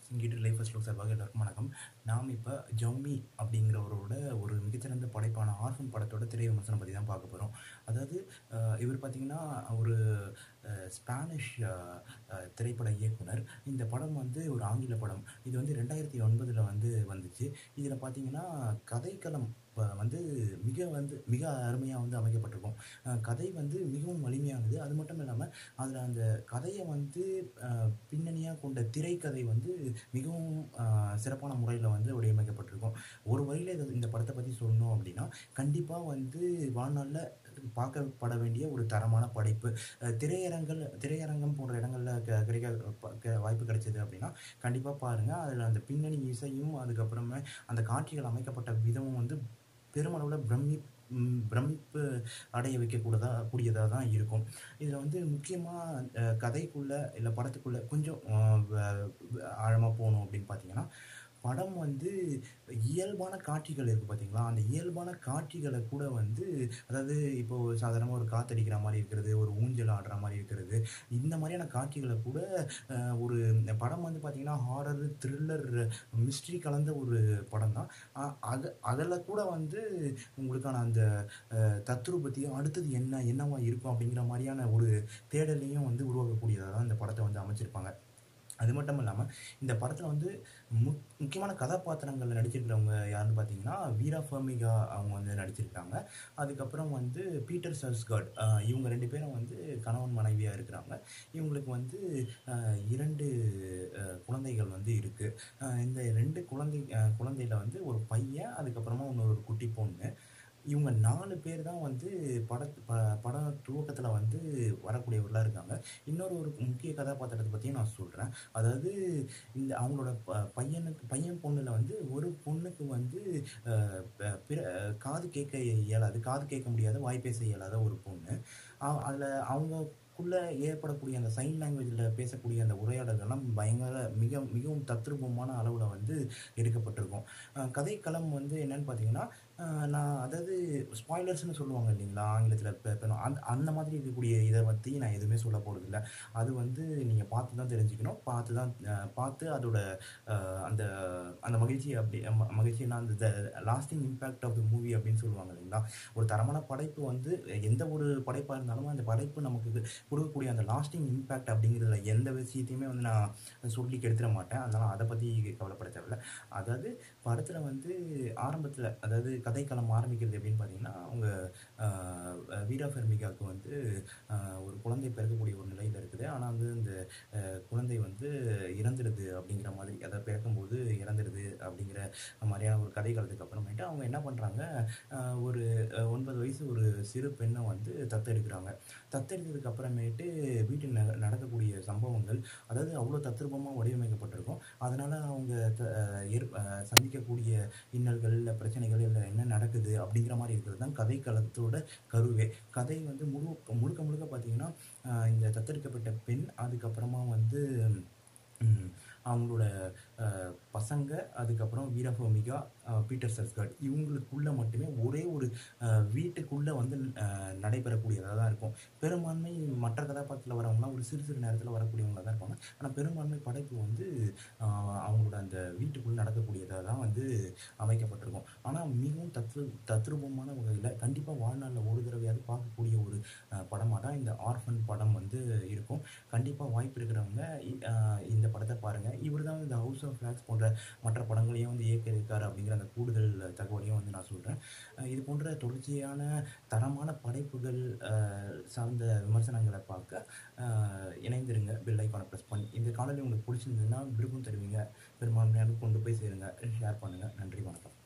இங்கிட்டு life first look சார்பாக எல்லாருக்கும் வணக்கம் நாம் இப்போ ஜம்மி அப்படிங்கிறவரோட ஒரு மிகச்சிறந்த படைப்பான ஆர்ஃபன் படத்தோட திரை விமர்சனம் பற்றி தான் பார்க்க போகிறோம் அதாவது அஹ், இவர் பார்த்தீங்கன்னா ஒரு அஹ், ஸ்பானிஷ் அஹ், அஹ், திரைப்பட இயக்குனர் இந்த படம் வந்து ஒரு ஆங்கில படம் இது வந்து ரெண்டாயிரத்தி ஒன்பதில் வந்து வந்துச்சு இதில் பார்த்தீங்கன்னா கதைக்களம் ப- வந்து மிக வந்து மிக அருமையாக வந்து அமைக்கப்பட்டிருக்கும் அஹ், கதை வந்து மிகவும் வலிமையானது அது மட்டும் இல்லாமல் அதில் அந்த கதையை வந்து அஹ், பின்னணியாக கொண்ட திரைக்கதை வந்து மிகவும் அஹ், சிறப்பான முறையில் வந்து வடிவமைக்கப்பட்டிருக்கும் ஒரு வழியில் இது இந்த படத்தை பற்றி சொல்லணும் அப்படின்னா கண்டிப்பாக வந்து வாழ்நாளில் பார்க்கப்பட வேண்டிய ஒரு தரமான படைப்பு அஹ், திரையரங்கள் திரையரங்கம் போன்ற இடங்களில் க கிடைக்க ப- க- வாய்ப்பு கிடைச்சது அப்படின்னா கண்டிப்பாக பாருங்கள் அதில் அந்த பின்னணி இசையும் அதுக்கப்புறமே அந்த காட்சிகள் அமைக்கப்பட்ட விதமும் வந்து பெருமளவில் பிரமி ம், பிரமிப்பு அடைய வைக்கக்கூடதா கூடியதாக தான் இருக்கும் இதில் வந்து முக்கியமாக கதைக்குள்ளே இல்லை படத்துக்குள்ளே கொஞ்சம் ஆழமாக போகணும் அப்படின்னு பார்த்தீங்கன்னா படம் வந்து இயல்பான காட்சிகள் இருக்குது பார்த்தீங்களா அந்த இயல்பான காட்சிகளை கூட வந்து அதாவது இப்போது சாதாரணமாக ஒரு காத்தடிக்கிற மாதிரி இருக்கிறது ஒரு ஊஞ்சல் ஆடுற மாதிரி இருக்கிறது இந்த மாதிரியான காட்சிகளை கூட அஹ், ஒரு படம் வந்து பார்த்தீங்கன்னா ஹாரர் த்ரில்லர் மிஸ்ட்ரி கலந்த ஒரு படம் தான் அ- அது அதில் கூட வந்து உங்களுக்கான அந்த அஹ், தத்ரூபத்தையும் அடுத்தது என்ன என்னவா இருக்கும் அப்படிங்கிற மாதிரியான ஒரு தேடலையும் வந்து உருவாக்கக்கூடியதாக தான் இந்த படத்தை வந்து அமைச்சிருப்பாங்க அது மட்டும் இல்லாமல் இந்த படத்தில் வந்து மு முக்கியமான கதாபாத்திரங்களில் நடிச்சிருக்கிறவங்க யாருன்னு பார்த்தீங்கன்னா வீரா ஃபர்மிகா அவங்க வந்து நடிச்சிருக்காங்க அதுக்கப்புறம் வந்து பீட்டர் சர்ஸ்கார்ட் ஆஹ் இவங்க ரெண்டு பேரும் வந்து கணவன் மனைவியாக இருக்கிறாங்க இவங்களுக்கு வந்து ஆஹ் இரண்டு ஆஹ் குழந்தைகள் வந்து இருக்குது இந்த ரெண்டு குழந்தை ஆஹ் குழந்தையில வந்து ஒரு பையன் அதுக்கப்புறமா இன்னொரு ஒரு குட்டி பொண்ணு இவங்க நாலு பேர் தான் வந்து பட ப படம் துவக்கத்தில் வந்து வரக்கூடியவர்களாக இருக்காங்க இன்னொரு ஒரு முக்கிய கதாபாத்திரத்தை பற்றியும் நான் சொல்கிறேன் அதாவது இந்த அவங்களோட ப பையனுக்கு பையன் பொண்ணில் வந்து ஒரு பொண்ணுக்கு வந்து அஹ், ப- பிற அஹ், காது கேட்க இயலாது காது கேட்க முடியாத வாய் பேச இயலாத ஒரு பொண்ணு அதில் அவங்கக்குள்ளே ஏற்படக்கூடிய அந்த சைன் லாங்குவேஜில் பேசக்கூடிய அந்த உரையாடல்கள்லாம் பயங்கர மிக மிகவும் தத்ரூபமான அளவில் வந்து எடுக்கப்பட்டிருக்கும் அஹ், கதைக்களம் வந்து என்னன்னு பார்த்தீங்கன்னா அஹ், நான் அதாவது ஸ்பாய்லர்ஸ்னு சொல்லுவாங்க இல்லைங்களா ஆங்கிலத்தில் அந்த அந்த மாதிரி இருக்கக்கூடிய இதை பற்றி நான் எதுவுமே சொல்ல போகிறதில்ல அது வந்து நீங்கள் பார்த்து தான் தெரிஞ்சுக்கணும் பார்த்து தான் அஹ், பார்த்து அதோட அஹ், அந்த அந்த மகிழ்ச்சி அப்படி ம- மகிழ்ச்சினா அந்த lasting impact of the movie அப்படின்னு சொல்லுவாங்க இல்லைங்களா ஒரு தரமான படைப்பு வந்து எந்த ஒரு படைப்பாக இருந்தாலும் அந்த படைப்பு நமக்கு இது கொடுக்கக்கூடிய அந்த லாஸ்டிங் இம்பேக்ட் அப்படிங்கிறதுல எந்த விஷயத்தையுமே வந்து நான் சொல்லி கெடுத்துட மாட்டேன் அதனால் அதை பற்றி கவலைப்பட தேவையில்ல அதாவது படத்தில் வந்து ஆரம்பத்தில் அதாவது கதைக்களம் ஆரம்பிக்கிறது எப்படின்னு பார்த்தீங்கன்னா அவங்க ஆஹ், வீரா ஃபெர்மிகாவுக்கு வந்து ஆஹ், ஒரு குழந்தை பிறக்கக்கூடிய ஒரு நிலையில் இருக்குது ஆனால் வந்து இந்த ஆஹ், குழந்தை வந்து இறந்துடுது அப்படிங்கிற மாதிரி அதை பிறக்கும்போது இறந்துடுது அப்படிங்கிற மாதிரியான ஒரு கதை காலத்துக்கு அப்புறமேட்டு அவங்க என்ன பண்ணுறாங்க ஒரு ஆஹ், ஒன்பது வயசு ஒரு சிறு பெண்ணை வந்து தத்தெடுக்கிறாங்க தத்தெடுத்ததுக்கு அப்புறமேட்டு வீட்டில் ந- நடக்கக்கூடிய சம்பவங்கள் அதாவது அவ்வளோ தத்ரூபமாக வடிவமைக்கப்பட்டிருக்கும் அதனால் அவங்க த- ஆஹ், ஏற்- ஆஹ், சந்திக்கக்கூடிய இன்னல்கள் இல்லை பிரச்சனைகள் இல்லை என்ன நடக்குது அப்படிங்கிற மாதிரி இருக்கிறது தான் கதைக்களத்தோட கருவே கதை வந்து முழு முழுக்க முழுக்க பார்த்தீங்கன்னா ஆஹ், இந்த தத்தெடுக்கப்பட்ட பெண் அதுக்கப்புறமா வந்து ம், அவங்களோட ஆஹ், பசங்க அதுக்கப்புறம் வீரபூமிகா ஆஹ், பீட்டர் சர்ஸ்கார்ட் இவங்களுக்குள்ள மட்டுமே ஒரே ஒரு ஆஹ், வீட்டுக்குள்ள வந்து ஆஹ், நடைபெறக்கூடியதாக தான் இருக்கும் பெரும்பான்மை மற்ற கதாபாத்திரத்தில் வரவங்களாம் ஒரு சிறு சிறு நேரத்தில் வரக்கூடியவங்களாக தான் இருப்பாங்க ஆனால் பெரும்பான்மை படைப்பு வந்து ஆஹ், அவங்களோட அந்த வீட்டுக்குள்ள நடக்கக்கூடியதாக தான் வந்து அமைக்கப்பட்டிருக்கும் ஆனால் மிகவும் தத்ரு தத்ரூபமான வகையில் கண்டிப்பாக வாழ்நாளில் ஒரு தடவையாவது பார்க்கக்கூடிய ஒரு படமாக தான் இந்த ஆர்ஃபன் படம் வந்து இருக்கும் கண்டிப்பாக வாய்ப்பு இருக்கிறவங்க இ- ஆஹ் இந்த படத்தை பாருங்கள் இவர் தான் இந்த ஹவுஸ் ஆஃப் ஃபிளாக்ஸ் போன்ற மற்ற படங்களையும் வந்து இயக்க இருக்கார் அப்படிங்கிற அந்த கூடுதல் தகவலையும் வந்து நான் சொல்கிறேன் இது போன்ற தொடர்ச்சியான தரமான படைப்புகள் ஆஹ் சார்ந்த விமர்சனங்களை பார்க்க ஆஹ் இணைந்திருங்க பெல் ஐக்கானை ப்ரெஸ் பண்ணி இந்த காணொலி உங்களுக்கு பிடிச்சிருந்ததுன்னா விருப்பம் தருவீங்க பெரும்பான்மையாக கொண்டு போய் சேருங்க ஷேர் பண்ணுங்கள் நன்றி வணக்கம்